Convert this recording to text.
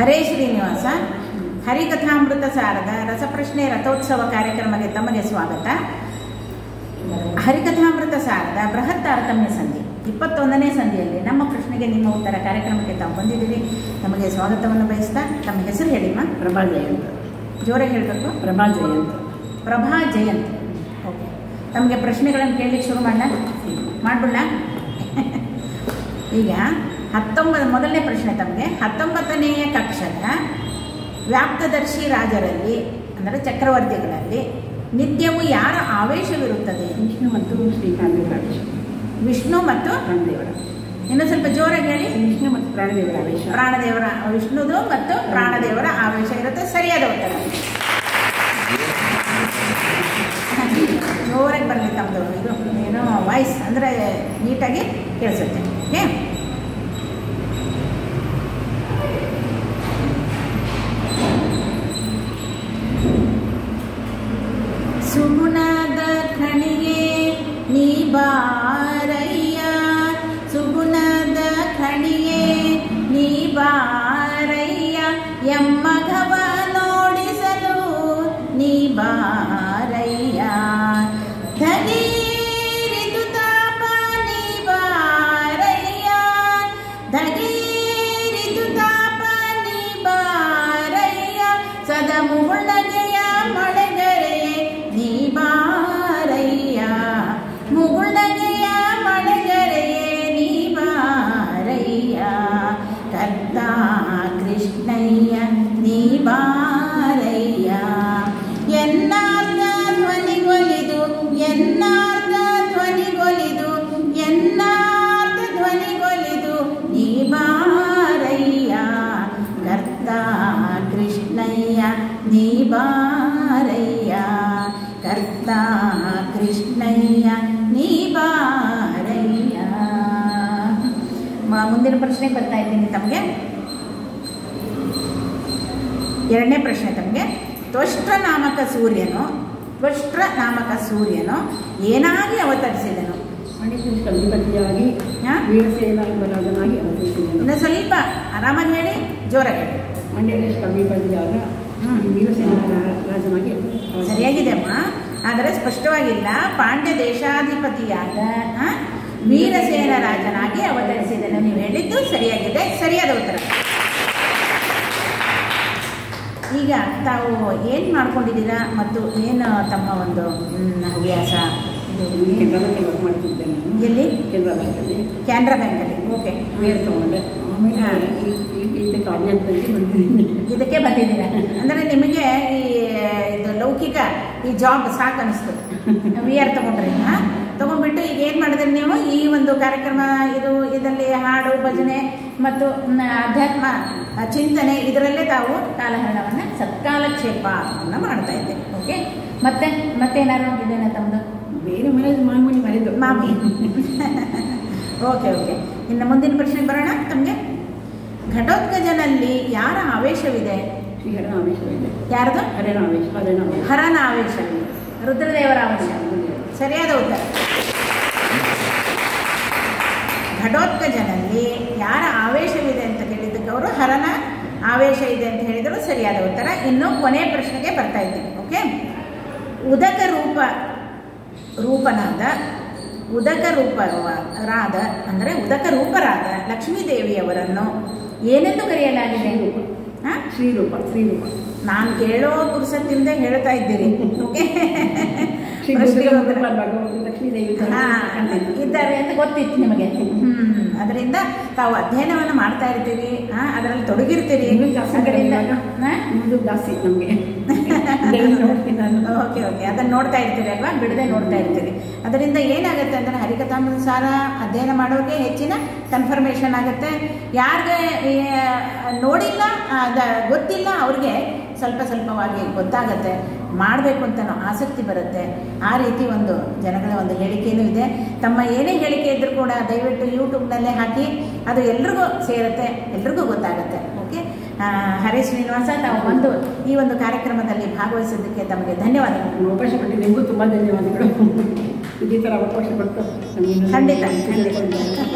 ಹರೇ ಶ್ರೀನಿವಾಸ ಹರಿಕಥಾಮೃತ ಸಾರದ ರಸಪ್ರಶ್ನೆ ರಥೋತ್ಸವ ಕಾರ್ಯಕ್ರಮಕ್ಕೆ ತಮಗೆ ಸ್ವಾಗತ ಹರಿಕಥಾಮೃತ ಸಾರದ ಬೃಹತ್ ತಾರತಮ್ಯ ಸಂಧಿ ಇಪ್ಪತ್ತೊಂದನೇ ಸಂಧಿಯಲ್ಲಿ ನಮ್ಮ ಪ್ರಶ್ನೆಗೆ ನಿಮ್ಮ ಉತ್ತರ ಕಾರ್ಯಕ್ರಮಕ್ಕೆ ತಾವು ಬಂದಿದ್ದೀರಿ ನಮಗೆ ಸ್ವಾಗತವನ್ನು ಬಯಸ್ತಾ ತಮ್ಮ ಹೆಸರು ಹೇಳಿಮ್ಮ ಪ್ರಭಾ ಜಯಂತ್ ಜೋರಾಗಿ ಹೇಳಬೇಕು ಪ್ರಭಾ ಜಯಂತ್ ಪ್ರಭಾ ಜಯಂತ್ ಓಕೆ ತಮಗೆ ಪ್ರಶ್ನೆಗಳನ್ನು ಕೇಳಲಿಕ್ಕೆ ಶುರು ಮಾಡೋಣ ಮಾಡ್ಬಿಡ ಈಗ ಹತ್ತೊಂಬತ್ತು ಮೊದಲನೇ ಪ್ರಶ್ನೆ ತಮಗೆ ಹತ್ತೊಂಬತ್ತನೆಯ ಕಕ್ಷದ ವ್ಯಾಪ್ತದರ್ಶಿ ರಾಜರಲ್ಲಿ ಅಂದರೆ ಚಕ್ರವರ್ತಿಗಳಲ್ಲಿ ನಿತ್ಯವೂ ಯಾರ ಆವೇಶವಿರುತ್ತದೆ ವಿಷ್ಣು ಮತ್ತು ಶ್ರೀಕಾಂತ ವಿಷ್ಣು ಮತ್ತು ಪ್ರಾಣದೇವರ ಇನ್ನೂ ಸ್ವಲ್ಪ ಜೋರಾಗಿ ಹೇಳಿ ವಿಷ್ಣು ಮತ್ತು ಪ್ರಾಣದೇವರ ಆವೇಶ ಪ್ರಾಣದೇವರ ವಿಷ್ಣುದು ಮತ್ತು ಪ್ರಾಣದೇವರ ಆವೇಶ ಇರುತ್ತೆ ಸರಿಯಾದ ಉತ್ತರ ಜೋರಾಗಿ ಬರಲಿ ತಮ್ಮದು ಇದು ಏನೋ ವಾಯ್ಸ್ ಅಂದರೆ ನೀಟಾಗಿ ಕೇಳಿಸುತ್ತೆ ಓಕೆ ಸುಗುಣದ ಖಣಿಗೆ ನೀ ಬಾರಯ್ಯ ಸುಗುಣದ ಖಣಿಗೆ ನೀ ಬಾರಯ್ಯ ಎಮ್ಮಗವ ನೋಡಿಸಲು ನೀ ಬಾರಯ್ಯ ಧಗೀರಿದು ತಾಪ ನೀ ಬಾರಯ್ಯ ಧಗೀರಿದು ತಾಪ ನೀ ಬಾರಯ್ಯ ಸದ ಮುಗುಳಗೆಯ ಮಳೆಗರೆಯೇ ನೀ ಬಾರಯ್ಯ ಮುಗುಳಗೆಯ ಮಳೆಗರೆಯೇ ನೀ ಬಾರಯ್ಯ ಕರ್ತ ಕೃಷ್ಣಯ್ಯ ನೀ ಬಾರಯ್ಯ ಎನ್ನಾರ್ಗ ಧ್ವನಿಗೊಲಿದು ಎನ್ನಾರ್ಗ ಧ್ವನಿಗೊಲಿದು ಎನ್ನಾರ್ಗ ಧ್ವನಿಗೊಲಿದು ನೀ ಬಾರಯ್ಯ ಕರ್ತ ಕೃಷ್ಣಯ್ಯ ನೀ ಬಾರಯ್ಯ ಕರ್ತ ಕೃಷ್ಣಯ್ಯ ನೀ ಬಾರಯ್ಯ ಮ- ಮುಂದಿನ ಪ್ರಶ್ನೆಗೆ ಬರ್ತಾ ಇದ್ದೀನಿ ತಮಗೆ ಎರಡನೇ ಪ್ರಶ್ನೆ ತಮಗೆ ತ್ವಷ್ಟ್ರ ನಾಮಕ ಸೂರ್ಯನು ತ್ವಷ್ಟ್ರ ನಾಮಕ ಸೂರ್ಯನು ಏನಾಗಿ ಅವತರಿಸಿದನು ಪಂಡಿತ ಕವಿಪತಿಯಾಗಿ ಹಾ? ವೀರಸೇನ ಎಂಬರಾಜನಾಗಿ ಅವತರಿಸಿದನು ಇನ್ನು ಸ್ವಲ್ಪ ಆರಾಮಾಗಿ ಹೇಳಿ ಜೋರಾಗಿ ಹೇಳಿ ಮಂಡ್ಯದೇಶ ಕವಿಪತಿಯಾದ ಹ್ಮ್. ವೀರಸೇನ ರಾ- ರಾಜನಾಗಿ ಅವತರಿಸಿದನು. ಸರಿಯಾಗಿದೆ ಅಮ್ಮ ಆದರೆ ಸ್ಪಷ್ಟವಾಗಿಲ್ಲ ಪಾಂಡ್ಯ ದೇಶಾಧಿಪತಿಯಾದ ಆ, ವೀರಸೇನ ರಾಜನಾಗಿ ಅವತರಿಸಿದನು ನೀವು ಹೇಳಿದ್ದು ಸರಿಯಾಗಿದೆ ಸರಿಯಾದ ಉತ್ತರ ಈಗ ತಾವು ಏನು ಮಾಡ್ಕೊಂಡಿದ್ದೀರಾ ಮತ್ತು ಏನು ತಮ್ಮ ಒಂದು ಮ್, ಹವ್ಯಾಸ ಇದು ನಾನು ಕೆನರಾ ಬ್ಯಾಂಕಲ್ಲಿ ವರ್ಕ್ ಮಾಡ್ತಿದ್ದೇನೆ ನಾನು. ಎಲ್ಲಿ ಕೆನರಾ ಬ್ಯಾಂಕಲ್ಲಿ ಕ್ಯಾನ್ರಾ ಬ್ಯಾಂಕಲ್ಲಿ ಓಕೆ ವೇರ್ ತಗೊಂಡೆ ಆಮೇಲೆ ಹಾ. ಈ- ಈ- ಇದಕ್ಕೆ ಆಜ್ಞಾನದಲ್ಲಿ ಬಂದಿದ್ದೀನಿ ಇದಕ್ಕೆ ಬಂದಿದ್ದೀರಾ ಅಂದರೆ ನಿಮಗೆ ಈ ಇದು ಲೌಕಿಕ ಈ ಜಾಬ್ ಸಾಕು ಅನಿಸ್ತು ವಿ ಆರ್ ತಗೊಂಡ್ರಿ ಹಾಂ ತಗೊಂಡ್ಬಿಟ್ಟು ಈಗ ಏನು ಮಾಡಿದ್ರಿ ನೀವು ಈ ಒಂದು ಕಾರ್ಯಕ್ರಮ ಇದು ಇದರಲ್ಲಿ ಹಾಡು ಭಜನೆ ಮತ್ತು ಮ್, ಅಧ್ಯಾತ್ಮ ಆ, ಚಿಂತನೆ ಇದರಲ್ಲೇ ತಾವು ಕಾಲಹರಣವನ್ನು ಸತ್ಕಾಲಕ್ಷೇಪವನ್ನು ಮಾಡ್ತಾ ಇದ್ದೇವೆ ಓಕೆ ಮತ್ತೆ ಮತ್ತೇನಾದ್ರು ಇದೇನ ತಮ್ಮದು ಬೇರೆ ಮನೆ ಮಾಮೂಲಿ ಮನೆದು ಮಾಮಿ ಓಕೆ ಓಕೆ ಇನ್ನು ಮುಂದಿನ ಪ್ರಶ್ನೆಗೆ ಬರೋಣ ತಮಗೆ ಘಟೋತ್ಕಜನಲ್ಲಿ ಯಾರ ಆವೇಶವಿದೆ ಶ್ರೀಹರನ ಆವೇಶವಿದೆ ಯಾರ್ದು ಹರನ ಆವೇಶ ಹರನ ಆವೇಶ ಹರನ ಆವೇಶವಿದೆ ರುದ್ರದೇವರ ಆವೇಶ ಸರಿಯಾದ ಉತ್ತರ ಘಟೋತ್ಕಜನಲ್ಲಿ ಯಾರ ಆವೇಶವಿದೆ ಅಂತ ಕೇಳಿದ್ದಕ್ಕೆ ಅವರು ಹರನ ಆವೇಶ ಇದೆ ಅಂತ ಹೇಳಿದರು ಸರಿಯಾದ ಉತ್ತರ ಇನ್ನು ಕೊನೆ ಪ್ರಶ್ನೆಗೆ ಬರ್ತಾ ಇದ್ದೀನಿ ಓಕೆ ಉದಕ ರೂಪ ರೂಪನಾದ ಉದಕ ರೂಪರಾದ ಅಂದರೆ ಉದಕ ರೂಪರಾದ ಲಕ್ಷ್ಮೀದೇವಿಯವರನ್ನು ಏನೆಂದು ಕರೆಯಲಾಗಿದೆ ಹಾಂ ಶ್ರೀರೂಪ ಶ್ರೀರೂಪ ನಾನು ಕೇಳೋ ಪುರುಸತ್ತಿಂದ ಹೇಳ್ತಾ ಇದ್ದೀರಿ ಓಕೆ ಶ್ರೀ ಪ್ರಶ್ನೆಗೆ ದುರ್ಗಾ ಉತ್ತರ- ಭಗವಂತ ಲಕ್ಷ್ಮೀ ದೇವಿ ಹಾ, ಇದ್ದಾರೆ ಅಂತ ಗೊತ್ತಿತ್ತು ನಿಮಗೆ ಹ್ಮ್ ಅದರಿಂದ ತಾವು ಅಧ್ಯಯನವನ್ನು ಮಾಡ್ತಾ ಇರ್ತೀರಿ ಹಾ, ಅದರಲ್ಲಿ ತೊಡಗಿರ್ತೀರಿ ಇನ್ನೂ ಜಾಸ್ತಿ ಅದರಿಂದ ಕಡಿಮೆ ನಿಮ್ದು ಜಾಸ್ತಿ ನಮಗೆ ನೋಡ್ತೀನಿ ನಾನು ಓಕೆ ಓಕೆ ಅದನ್ನ ನೋಡ್ತಾ ಇರ್ತೀರಿ ಅಲ್ವಾ ಬಿಡದೆ ನೋಡ್ತಾ ಇರ್ತೀರಿ ಅದರಿಂದ ಏನಾಗುತ್ತೆ ಅಂದ್ರೆ ಹರಿಕಥಾಮೃತ ಸಾರ ಅಧ್ಯಯನ ಮಾಡೋರಿಗೆ ಹೆಚ್ಚಿನ ಕನ್ಫರ್ಮೇಷನ್ ಆಗುತ್ತೆ ಯಾರಿಗೆ ಈ, ನೋಡಿಲ್ಲ ಅದ ಗೊತ್ತಿಲ್ಲ ಅವ್ರಿಗೆ ಸ್ವಲ್ಪ ಸ್ವಲ್ಪವಾಗಿ ಗೊತ್ತಾಗುತ್ತೆ ಮಾಡಬೇಕು ಅಂತ ಆಸಕ್ತಿ ಬರುತ್ತೆ ಆ ರೀತಿ ಒಂದು ಜನಗಳ ಒಂದು ಹೇಳಿಕೆಯೂ ಇದೆ ತಮ್ಮ ಏನೇ ಹೇಳಿಕೆ ಇದ್ರೂ ಕೂಡ ದಯವಿಟ್ಟು ಯೂಟ್ಯೂಬ್ನಲ್ಲೇ ಹಾಕಿ ಅದು ಎಲ್ರಿಗೂ ಸೇರುತ್ತೆ ಎಲ್ರಿಗೂ ಗೊತ್ತಾಗುತ್ತೆ ಓಕೆ ಆ, ಹರೇ ಶ್ರೀನಿವಾಸ ತಾವು ಬಂದು ಈ ಒಂದು ಕಾರ್ಯಕ್ರಮದಲ್ಲಿ ಭಾಗವಹಿಸಿದ್ದಕ್ಕೆ ತಮಗೆ ಧನ್ಯವಾದಗಳು ನಮ್ಗೆ ಅವಕಾಶ ಕೊಟ್ಟು ನಿಮಗೂ ತುಂಬ ಧನ್ಯವಾದಗಳು ಇದೇ ಥರ ಅವಕಾಶ ಕೊಟ್ಟು ನಮಗೆ ಖಂಡಿತ ಖಂಡಿತ